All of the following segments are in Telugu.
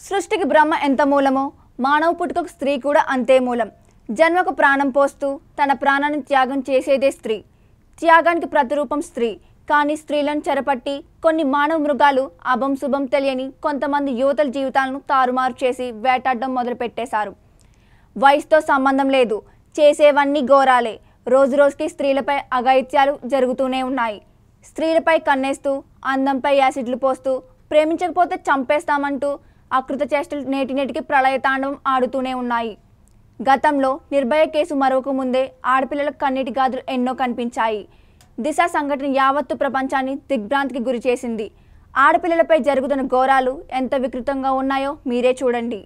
సృష్టికి బ్రహ్మ ఎంత మూలమో మానవ పుట్టుకకు స్త్రీ కూడా అంతే మూలం జన్మకు ప్రాణం పోస్తూ తన ప్రాణాన్ని త్యాగం చేసేదే స్త్రీ త్యాగానికి ప్రతిరూపం స్త్రీ కానీ స్త్రీలను చెరపట్టి కొన్ని మానవ మృగాలు అభం శుభం తెలియని కొంతమంది యువతల జీవితాలను తారుమారు చేసి వేటాడడం మొదలుపెట్టేశారు వయసుతో సంబంధం లేదు చేసేవన్నీ ఘోరాలే రోజు రోజుకి స్త్రీలపై అఘాయిత్యాలు జరుగుతూనే ఉన్నాయి స్త్రీలపై కన్నేస్తూ అందంపై యాసిడ్లు పోస్తూ ప్రేమించకపోతే చంపేస్తామంటూ అకృత చేష్టలు నేటి నేటికి ప్రళయతాండవం ఆడుతూనే ఉన్నాయి గతంలో నిర్భయ కేసు మరొక ముందే ఆడపిల్లలకు కన్నీటి గాజులు ఎన్నో కనిపించాయి దిశ సంఘటన యావత్తు ప్రపంచాన్ని దిగ్భ్రాంతికి గురి చేసింది ఆడపిల్లలపై జరుగుతున్న ఘోరాలు ఎంత వికృతంగా ఉన్నాయో మీరే చూడండి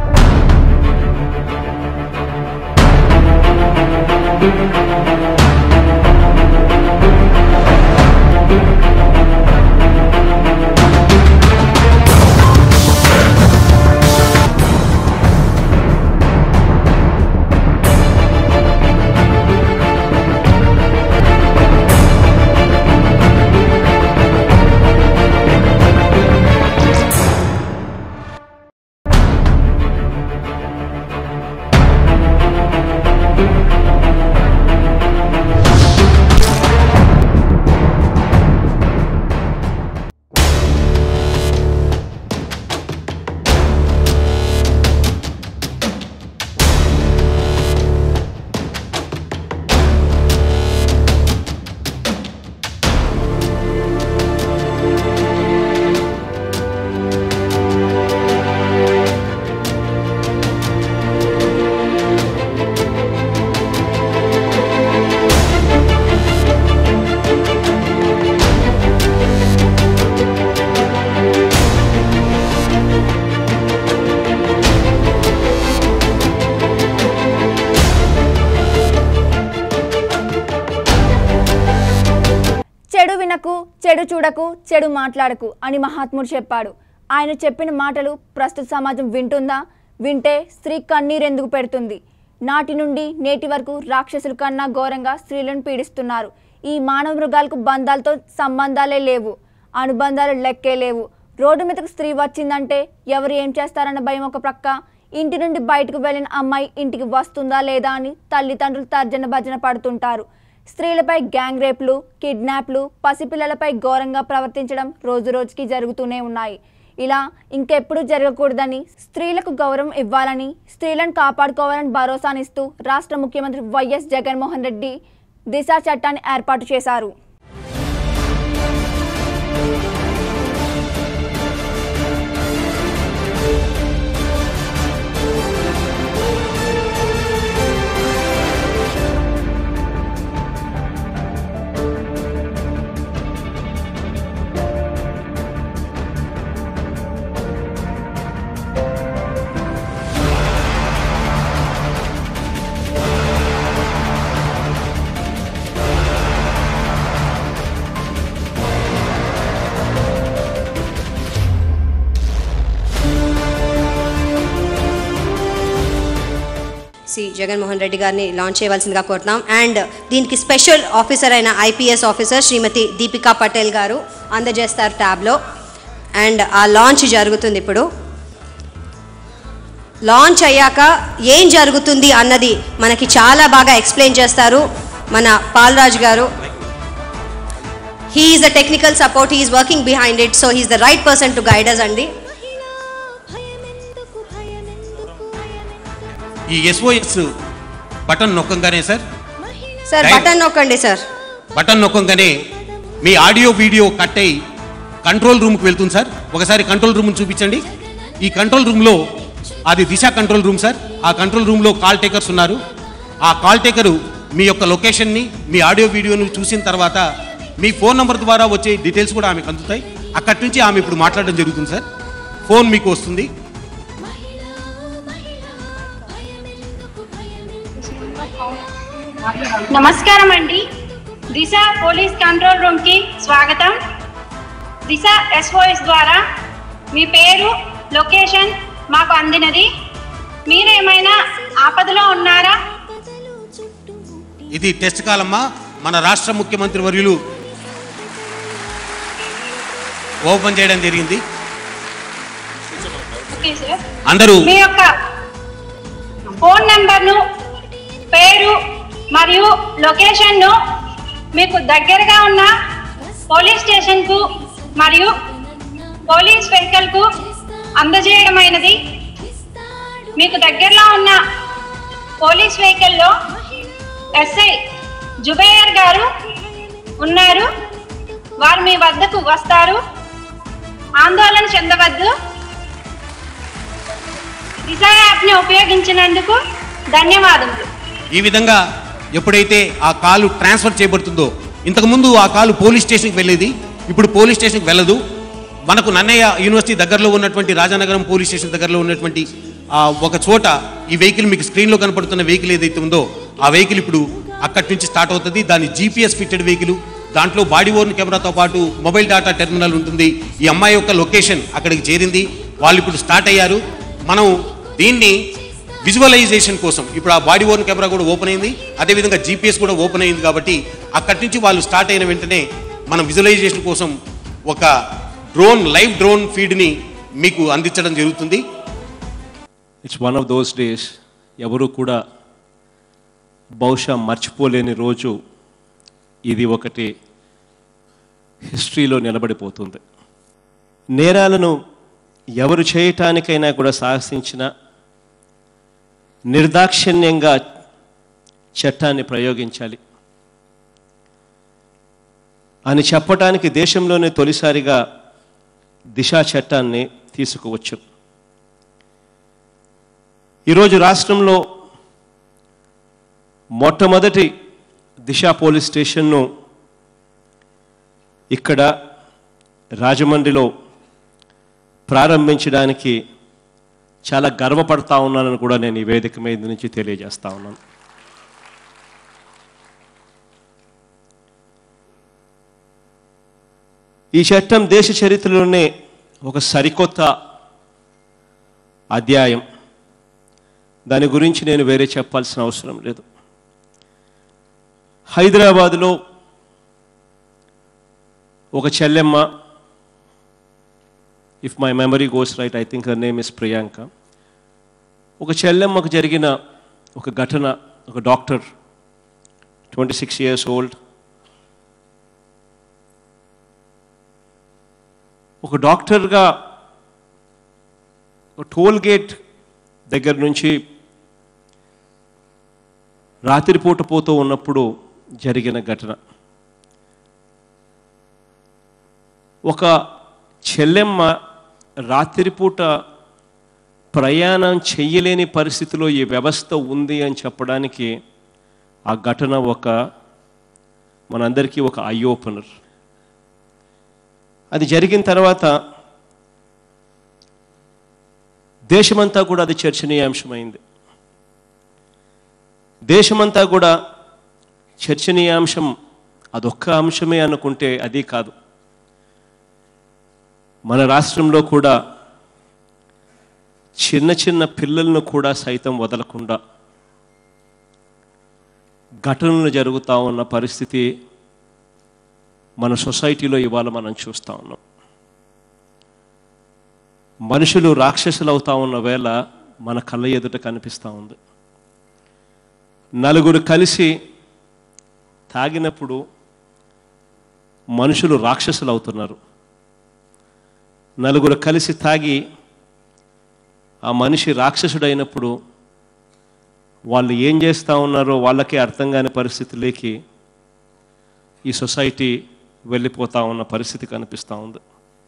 చెడు వినకు చెడు చూడకు చెడు మాట్లాడకు అని మహాత్ముడు చెప్పాడు ఆయన చెప్పిన మాటలు ప్రస్తుత సమాజం వింటుందా వింటే స్త్రీ కన్నీరెందుకు పెడుతుంది నాటి నుండి నేటి వరకు రాక్షసుల కన్నా ఘోరంగా స్త్రీలను పీడిస్తున్నారు ఈ మానవ మృగాలకు బంధాలతో సంబంధాలే లేవు అనుబంధాలు లెక్కే లేవు రోడ్డు మీదకు స్త్రీ వచ్చిందంటే ఎవరు ఏం చేస్తారన్న భయం ఒక ప్రక్క ఇంటి నుండి బయటకు వెళ్ళిన అమ్మాయి ఇంటికి వస్తుందా లేదా అని తల్లిదండ్రులు తర్జన భజన పడుతుంటారు స్త్రీలపై గ్యాంగ్ రేప్లు కిడ్నాప్లు పసిపిల్లలపై ఘోరంగా ప్రవర్తించడం రోజు రోజుకి జరుగుతూనే ఉన్నాయి ఇలా ఇంకెప్పుడు జరగకూడదని స్త్రీలకు గౌరవం ఇవ్వాలని స్త్రీలను కాపాడుకోవాలని భరోసానిస్తూ రాష్ట్ర ముఖ్యమంత్రి వైఎస్ జగన్మోహన్ రెడ్డి దిశ చట్టాన్ని ఏర్పాటు చేశారు సి జగన్మోహన్ రెడ్డి గారిని లాంచ్ చేయవలసిందిగా కోరుతున్నాం అండ్ దీనికి స్పెషల్ ఆఫీసర్ అయిన ఐపీఎస్ ఆఫీసర్ శ్రీమతి దీపికా పటేల్ గారు అందజేస్తారు ట్యాబ్లో అండ్ ఆ లాంచ్ జరుగుతుంది ఇప్పుడు లాంచ్ అయ్యాక ఏం జరుగుతుంది అన్నది మనకి చాలా బాగా ఎక్స్ప్లెయిన్ చేస్తారు మన Palraj garu he's the technical support he's working behind it so he's the right person to guiders అండి ఈ ఎస్ఓఎస్ బటన్ నొక్కంగానే సార్ సార్ Right. బటన్ నొక్కండి సార్ బటన్ నొక్కంగానే మీ ఆడియో వీడియో కట్ అయ్యి కంట్రోల్ రూమ్కి వెళ్తుంది సార్ ఒకసారి కంట్రోల్ రూమ్ చూపించండి ఈ కంట్రోల్ రూమ్లో అది దిశ కంట్రోల్ రూమ్ సార్ ఆ కంట్రోల్ రూమ్లో కాల్ టేకర్స్ ఉన్నారు ఆ కాల్ టేకరు మీ యొక్క లొకేషన్ని మీ ఆడియో వీడియోను చూసిన తర్వాత మీ ఫోన్ నంబర్ ద్వారా వచ్చే డీటెయిల్స్ కూడా ఆమెకు అందుతాయి అక్కడి నుంచి ఆమె ఇప్పుడు మాట్లాడడం జరుగుతుంది సార్ ఫోన్ మీకు వస్తుంది నమస్కారం అండి దిశ పోలీస్ కంట్రోల్ రూమ్ కి స్వాగతం దిశ ఎస్ఓఎస్ ద్వారా మీ పేరు లొకేషన్ మాకు అందినది మీరేమైనా ఆపదలో ఉన్నారా ఇది టెస్ట్ కాలమ్మా మన రాష్ట్ర ముఖ్యమంత్రి వర్యులు ఓపెన్ చేయడం జరిగింది ఓకే సార్ అందరూ మీ యొక్క ఫోన్ నెంబర్ను పేరు మరియు లొకేషన్ను మీకు దగ్గరగా ఉన్న పోలీస్ స్టేషన్కు మరియు పోలీస్ వెహికల్కు అందజేయడమైనది మీకు దగ్గరలో ఉన్న పోలీస్ వెహికల్లో ఎస్ఐ జుబేయర్ గారు ఉన్నారు వారు మీ వద్దకు వస్తారు ఆందోళన చెందవద్దు దిశ యాప్ని ఉపయోగించినందుకు ధన్యవాదములు ఈ విధంగా ఎప్పుడైతే ఆ కాలు ట్రాన్స్ఫర్ చేయబడుతుందో ఇంతకుముందు ఆ కాలు పోలీస్ స్టేషన్కి వెళ్ళేది ఇప్పుడు పోలీస్ స్టేషన్కి వెళ్ళదు మనకు నన్నయ్య యూనివర్సిటీ దగ్గరలో ఉన్నటువంటి రాజానగరం పోలీస్ స్టేషన్ దగ్గరలో ఉన్నటువంటి ఆ ఒక చోట ఈ వెహికల్ మీకు స్క్రీన్లో కనపడుతున్న వెహికల్ ఏదైతే ఉందో ఆ వెహికల్ ఇప్పుడు అక్కడి నుంచి స్టార్ట్ అవుతుంది దాని జీపీఎస్ ఫిట్టెడ్ వెహికల్ దాంట్లో బాడీ ఓర్న్ కెమెరాతో పాటు మొబైల్ డేటా టెర్మినల్ ఉంటుంది ఈ అమ్మాయి యొక్క లొకేషన్ అక్కడికి చేరింది వాళ్ళు ఇప్పుడు స్టార్ట్ అయ్యారు మనం దీన్ని విజువలైజేషన్ కోసం ఇప్పుడు ఆ బాడీ ఓన్ కెమెరా కూడా ఓపెన్ అయింది అదేవిధంగా జీపీఎస్ కూడా ఓపెన్ అయింది కాబట్టి అక్కడి నుంచి వాళ్ళు స్టార్ట్ అయిన వెంటనే మనం విజువలైజేషన్ కోసం ఒక డ్రోన్ లైవ్ డ్రోన్ ఫీడ్ని మీకు అందించడం జరుగుతుంది it's one of those days ఎవరు కూడా బహుశా మర్చిపోలేని రోజు ఇది ఒకటి హిస్టరీలో నిలబడిపోతుంది నేరాలను ఎవరు చేయటానికైనా కూడా సాహసించిన నిర్దాక్షిణ్యంగా చట్టాన్ని ప్రయోగించాలి అని చెప్పటానికి దేశంలోనే తొలిసారిగా దిశా చట్టాన్ని తీసుకువచ్చు ఈరోజు రాష్ట్రంలో మొట్టమొదటి దిశ పోలీస్ స్టేషన్ను ఇక్కడ రాజమండ్రిలో ప్రారంభించడానికి చాలా గర్వపడతా ఉన్నానని కూడా నేను ఈ వేదిక మీద నుంచి తెలియజేస్తా ఉన్నాను ఈ చట్టం దేశ చరిత్రలోనే ఒక సరికొత్త అధ్యాయం దాని గురించి నేను వేరే చెప్పాల్సిన అవసరం లేదు హైదరాబాదులో ఒక చెల్లెమ్మ if my memory goes right I think her name is Priyanka ఒక చెల్లెమ్మకు జరిగిన ఒక ఘటన ఒక doctor twenty six years old ఒక డాక్టర్గా ఒక టోల్ గేట్ దగ్గర నుంచి రాత్రిపూట పోతూ ఉన్నప్పుడు జరిగిన ఘటన ఒక చెల్లెమ్మ రాత్రిపూట ప్రయాణం చెయ్యలేని పరిస్థితిలో ఈ వ్యవస్థ ఉంది అని చెప్పడానికి ఆ ఘటన ఒక మనందరికీ ఒక ఐ ఓపెనర్ అది జరిగిన తర్వాత దేశమంతా కూడా అది చర్చనీయాంశమైంది దేశమంతా కూడా చర్చనీయాంశం అదొక్క అంశమే అనుకుంటే అది కాదు మన రాష్ట్రంలో కూడా చిన్న చిన్న పిల్లలను కూడా సైతం వదలకుండా ఘటనలు జరుగుతూ ఉన్న పరిస్థితి మన సొసైటీలో ఇవాళ మనం చూస్తూ ఉన్నాం మనుషులు రాక్షసులు అవుతా ఉన్న వేళ మన కళ్ళ ఎదుట కనిపిస్తూ ఉంది నలుగురు కలిసి తాగినప్పుడు మనుషులు రాక్షసులు అవుతున్నారు నలుగురు కలిసి తాగి ఆ మనిషి రాక్షసుడైనప్పుడు వాళ్ళు ఏం చేస్తూ ఉన్నారో వాళ్ళకే అర్థం కాని పరిస్థితిలోకి ఈ సొసైటీ వెళ్ళిపోతూ ఉన్న పరిస్థితి కనిపిస్తూ ఉంది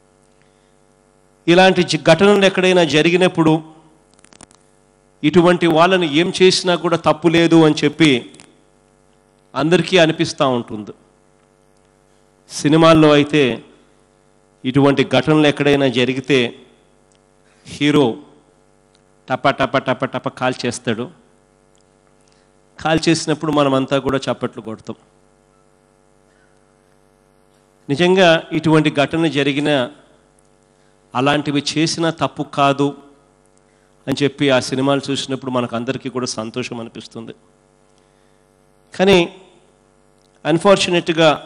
ఇలాంటి జ- ఘటనలు ఎక్కడైనా జరిగినప్పుడు ఇటువంటి వాళ్ళని ఏం చేసినా కూడా తప్పు లేదు అని చెప్పి అందరికీ అనిపిస్తూ ఉంటుంది సినిమాల్లో అయితే ఇటువంటి ఘటనలు ఎక్కడైనా జరిగితే హీరో టప టప టప టప కాల్ చేస్తాడు కాల్ చేసినప్పుడు మనమంతా కూడా చప్పట్లు కొడతాం నిజంగా ఇటువంటి ఘటన జరిగిన అలాంటివి చేసిన తప్పు కాదు అని చెప్పి ఆ సినిమాలు చూసినప్పుడు మనకు అందరికీ కూడా సంతోషం అనిపిస్తుంది కానీ అన్ఫార్చునేట్గా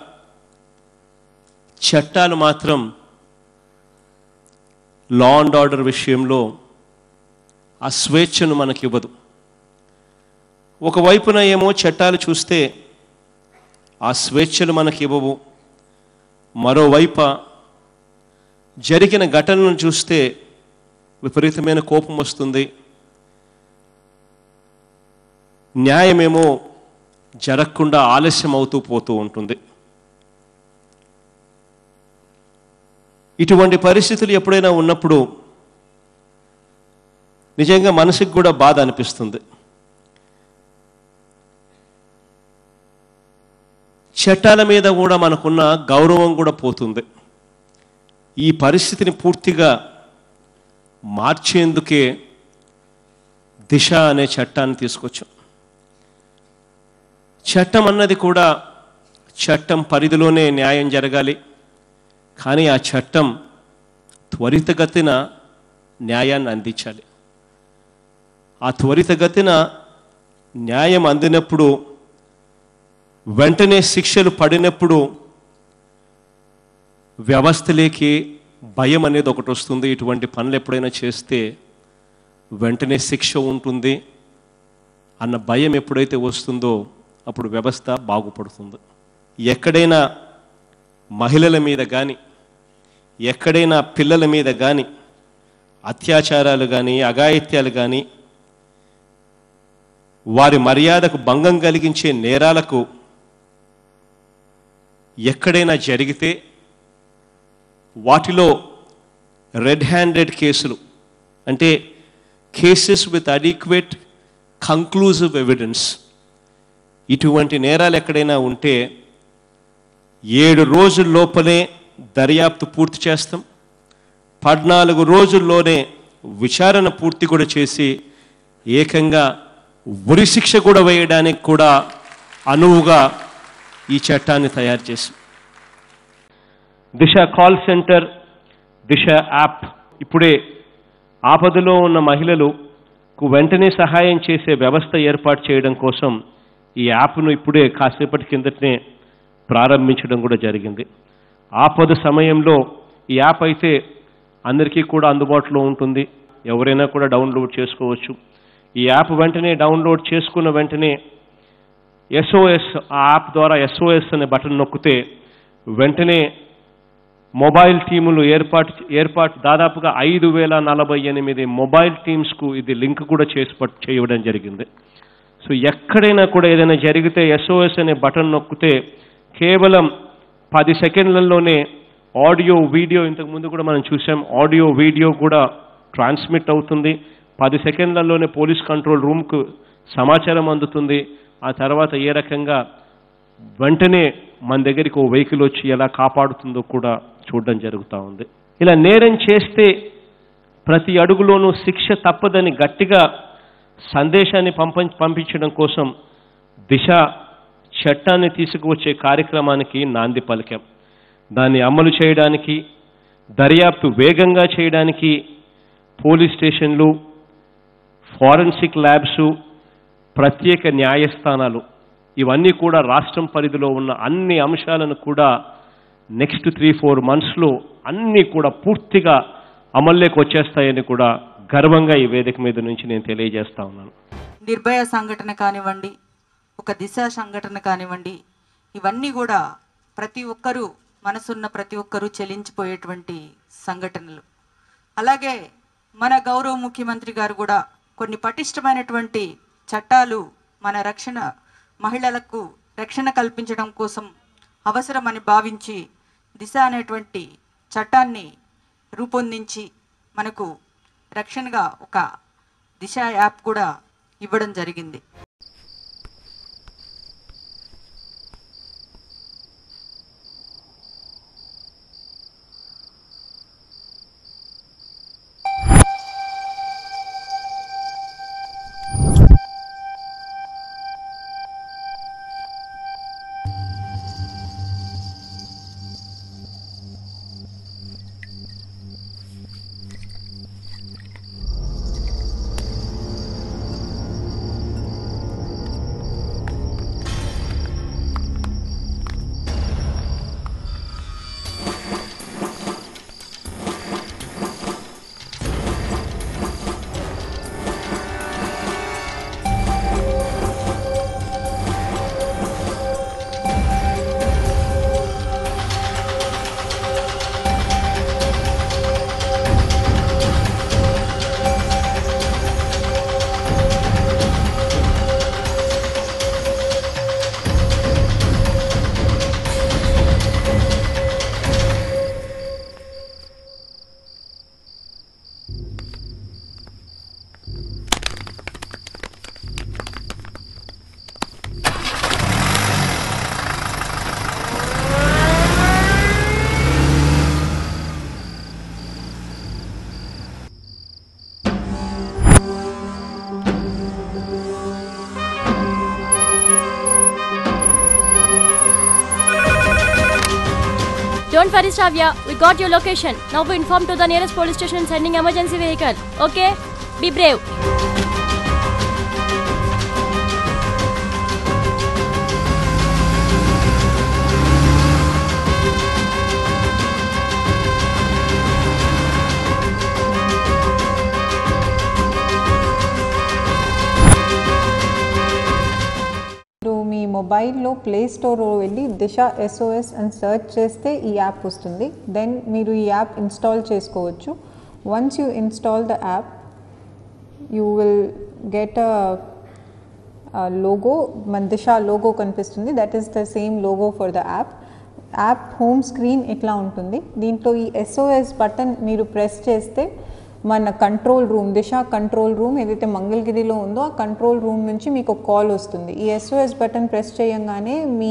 చట్టాలు మాత్రం లా అండ్ ఆర్డర్ విషయంలో ఆ స్వేచ్ఛను మనకి ఇవ్వదు ఒకవైపున ఏమో చట్టాలు చూస్తే ఆ స్వేచ్ఛలు మనకి ఇవ్వవు మరోవైపు జరిగిన ఘటనలను చూస్తే విపరీతమైన కోపం వస్తుంది న్యాయమేమో జరగకుండా ఆలస్యం అవుతూ పోతూ ఉంటుంది ఇటువంటి పరిస్థితులు ఎప్పుడైనా ఉన్నప్పుడు నిజంగా మనసుకు కూడా బాధ అనిపిస్తుంది చట్టాల మీద కూడా మనకున్న గౌరవం కూడా పోతుంది ఈ పరిస్థితిని పూర్తిగా మార్చేందుకే దిశ అనే చట్టాన్ని తీసుకొచ్చాం చట్టం అన్నది కూడా చట్టం పరిధిలోనే న్యాయం జరగాలి కానీ ఆ చట్టం త్వరితగతిన న్యాయాన్ని అందించాలి ఆ త్వరితగతిన న్యాయం అందినప్పుడు వెంటనే శిక్షలు పడినప్పుడు వ్యవస్థలేకి భయం అనేది ఒకటి వస్తుంది ఇటువంటి పనులు ఎప్పుడైనా చేస్తే వెంటనే శిక్ష ఉంటుంది అన్న భయం ఎప్పుడైతే వస్తుందో అప్పుడు వ్యవస్థ బాగుపడుతుంది ఎక్కడైనా మహిళల మీద కానీ ఎక్కడైనా పిల్లల మీద కానీ అత్యాచారాలు కానీ అఘాయిత్యాలు కానీ వారి మర్యాదకు భంగం కలిగించే నేరాలకు ఎక్కడైనా జరిగితే వాటిలో రెడ్ హ్యాండెడ్ కేసులు అంటే cases with adequate conclusive evidence ఇటువంటి నేరాలు ఎక్కడైనా ఉంటే ఏడు రోజుల లోపలే దర్యాప్తు పూర్తి చేస్తాం పద్నాలుగు రోజుల్లోనే విచారణ పూర్తి కూడా చేసి ఏకంగా ఉరిశిక్ష కూడా వేయడానికి కూడా అనువుగా ఈ చట్టాన్ని తయారు చేశాం Disha call centre Disha app ఇప్పుడే ఆపదలో ఉన్న మహిళలకు వెంటనే సహాయం చేసే వ్యవస్థ ఏర్పాటు చేయడం కోసం ఈ యాప్ను ఇప్పుడే కాసేపటి కిందటనే ప్రారంభించడం కూడా జరిగింది ఆపద సమయంలో ఈ యాప్ అయితే అందరికీ కూడా అందుబాటులో ఉంటుంది ఎవరైనా కూడా డౌన్లోడ్ చేసుకోవచ్చు ఈ యాప్ వెంటనే డౌన్లోడ్ చేసుకున్న వెంటనే ఎస్ఓఎస్ ఆ యాప్ ద్వారా ఎస్ఓఎస్ అనే బటన్ నొక్కితే వెంటనే మొబైల్ టీములు ఏర్పాటు ఏర్పాటు దాదాపుగా ఐదు వేల నలభై ఎనిమిది మొబైల్ టీమ్స్కు ఇది లింక్ కూడా చేసి పట్- చేయడం జరిగింది సో ఎక్కడైనా కూడా ఏదైనా జరిగితే ఎస్ఓఎస్ అనే బటన్ నొక్కితే కేవలం పది సెకండ్లలోనే ఆడియో వీడియో ఇంతకు ముందు కూడా మనం చూసాం ఆడియో వీడియో కూడా ట్రాన్స్మిట్ అవుతుంది పది సెకండ్లలోనే పోలీస్ కంట్రోల్ రూమ్కు సమాచారం అందుతుంది ఆ తర్వాత ఏ రకంగా వెంటనే మన దగ్గరికి ఓ వెహికల్ వచ్చి ఎలా కాపాడుతుందో కూడా చూడడం జరుగుతూ ఉంది ఇలా నేరం చేస్తే ప్రతి అడుగులోనూ శిక్ష తప్పదని గట్టిగా సందేశాన్ని పంప పంపించడం కోసం దిశ చట్టాన్ని తీసుకువచ్చే కార్యక్రమానికి నాంది పలికాం దాన్ని అమలు చేయడానికి దర్యాప్తు వేగంగా చేయడానికి పోలీస్ స్టేషన్లు ఫారెన్సిక్ ల్యాబ్సు ప్రత్యేక న్యాయస్థానాలు ఇవన్నీ కూడా రాష్ట్రం పరిధిలో ఉన్న అన్ని అంశాలను కూడా నెక్స్ట్ త్రీ ఫోర్ మంత్స్లో అన్నీ కూడా పూర్తిగా అమల్లోకి వచ్చేస్తాయని కూడా గర్వంగా ఈ వేదిక మీద నుంచి నేను తెలియజేస్తా ఉన్నాను నిర్భయ సంఘటన కానివ్వండి ఒక దిశ సంఘటన కానివ్వండి ఇవన్నీ కూడా ప్రతి ఒక్కరూ మనసున్న ప్రతి ఒక్కరూ చెలించిపోయేటువంటి సంఘటనలు అలాగే మన గౌరవ ముఖ్యమంత్రి గారు కూడా కొన్ని పటిష్టమైనటువంటి చట్టాలు మన రక్షణ మహిళలకు రక్షణ కల్పించడం కోసం అవసరమని భావించి దిశ అనేటువంటి చట్టాన్ని రూపొందించి మనకు రక్షణగా ఒక దిశ యాప్ కూడా ఇవ్వడం జరిగింది Don't worry, Shravya. We got your location. Now we inform to the nearest police station and sending emergency vehicle. Okay? Be brave. మీరు మీ మొబైల్లో ప్లే స్టోర్ వెళ్ళి దిశ ఎస్ఓఎస్ అని సెర్చ్ చేస్తే ఈ యాప్ వస్తుంది దెన్ మీరు ఈ యాప్ ఇన్స్టాల్ చేసుకోవచ్చు once you install the app you will get a logo మన దిశ లోగో కనిపిస్తుంది that is the same logo for the app app home screen ఇట్లా ఉంటుంది దీంట్లో ఈ ఎస్ఓఎస్ బటన్ మీరు ప్రెస్ చేస్తే మన control room Disha control room ఏదైతే మంగళగిరిలో ఉందో ఆ కంట్రోల్ రూమ్ నుంచి మీకు ఒక కాల్ వస్తుంది ఈ ఎస్ఓఎస్ బటన్ ప్రెస్ చేయంగానే మీ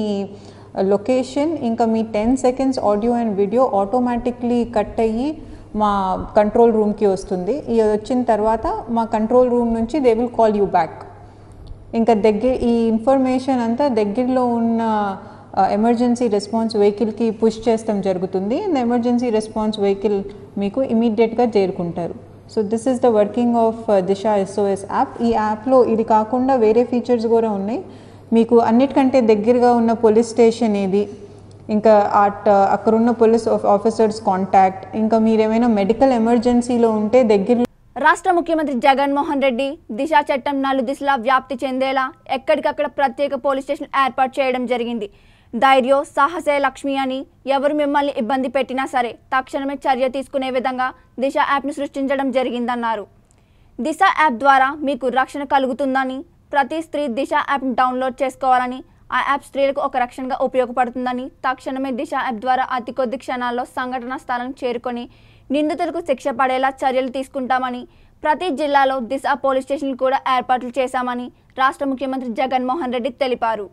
లొకేషన్ ఇంకా మీ ten seconds audio and video automatically cut అయ్యి మా కంట్రోల్ రూమ్కి వస్తుంది ఇది వచ్చిన తర్వాత మా కంట్రోల్ రూమ్ నుంచి they will call you back ఇంకా దగ్గర ఈ ఇన్ఫర్మేషన్ అంతా దగ్గరలో ఉన్న ఎమర్జెన్సీ రెస్పాన్స్ వెహికల్కి పుష్ చేస్తాం జరుగుతుంది అండ్ ఎమర్జెన్సీ రెస్పాన్స్ వెహికల్ మీకు ఇమీడియట్గా చేరుకుంటారు so this is the working of Disha SOS app ఈ యాప్లో ఇది కాకుండా వేరే ఫీచర్స్ కూడా ఉన్నాయి మీకు అన్నిటికంటే దగ్గరగా ఉన్న పోలీస్ స్టేషన్ ఏది ఇంకా అట్ అక్కడున్న పోలీస్ ఆఫీసర్స్ కాంటాక్ట్ ఇంకా మీరు ఏమైనా మెడికల్ ఎమర్జెన్సీలో ఉంటే దగ్గర రాష్ట్ర ముఖ్యమంత్రి జగన్మోహన్ రెడ్డి దిశ చట్టం నాలుగు దిశలా వ్యాప్తి చెందేలా ఎక్కడికక్కడ ప్రత్యేక పోలీస్ స్టేషన్ ఏర్పాటు చేయడం జరిగింది ధైర్యం సాహసే లక్ష్మి అని ఎవరు మిమ్మల్ని ఇబ్బంది పెట్టినా సరే తక్షణమే చర్య తీసుకునే విధంగా దిశ యాప్ను సృష్టించడం జరిగిందన్నారు దిశ యాప్ ద్వారా మీకు రక్షణ కలుగుతుందని ప్రతి స్త్రీ దిశ యాప్ను డౌన్లోడ్ చేసుకోవాలని ఆ యాప్ స్త్రీలకు ఒక రక్షణగా ఉపయోగపడుతుందని తక్షణమే దిశ యాప్ ద్వారా అతి కొద్ది క్షణాల్లో సంఘటనా స్థలానికి చేరుకొని నిందితులకు శిక్ష పడేలా చర్యలు తీసుకుంటామని ప్రతి జిల్లాలో దిశ పోలీస్ స్టేషన్లు కూడా ఏర్పాట్లు చేశామని రాష్ట్ర ముఖ్యమంత్రి జగన్మోహన్ రెడ్డి తెలిపారు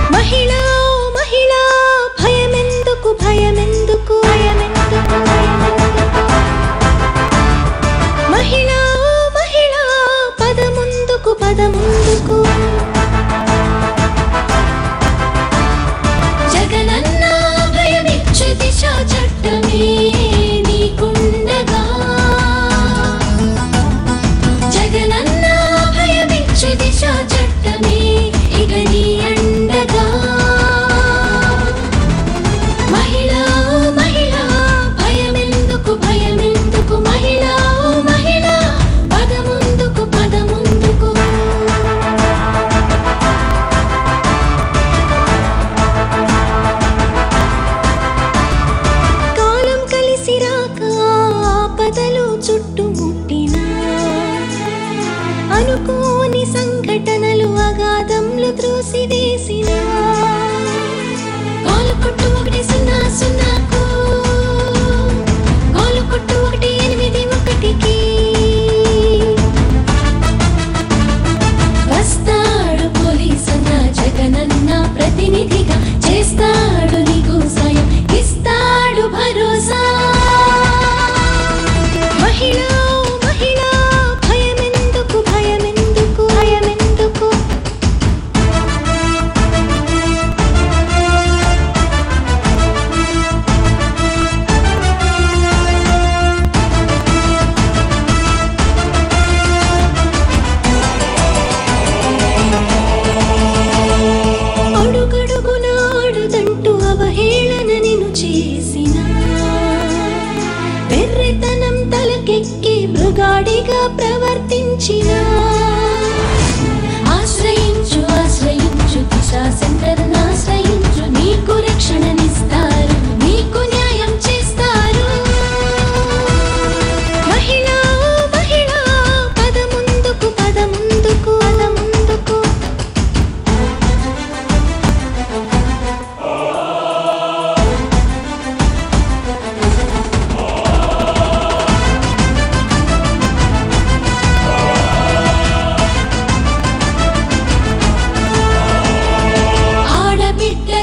మహిళా మహిళా భయమెందుకు భయమెందుకు భయమెందుకు భయమెందుకు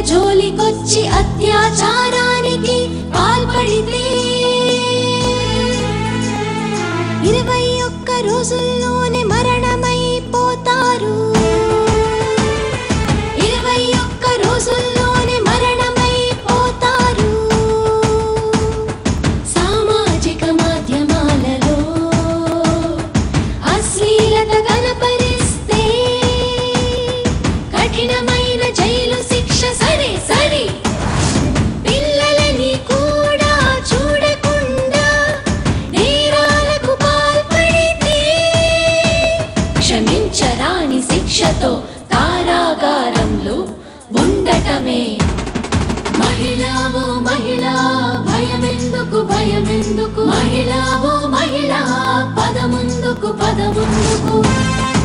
జోలికొచ్చి అత్యాచారానికి పాల్పడితే ఇరవై ఒక్క రోజుల్లోనే మరణమైపోతారు ఇరవై ఒక్క రోజుల్లోనే మరణమైపోతారు సామాజిక మాధ్యమాలలో అశ్లీలత కనపరిస్తే కఠినమైన జైలు శిక్ష సరే సరే పిల్లలని కూడా చూడకుండా నేరాలకు పాల్పడితే క్షమించరాని శిక్షతో కారాగారంలో ఉండటమే మహిళావో మహిళా భయమెందుకు భయమెందుకు మహిళావో మహిళా పదముందుకు పదముందుకు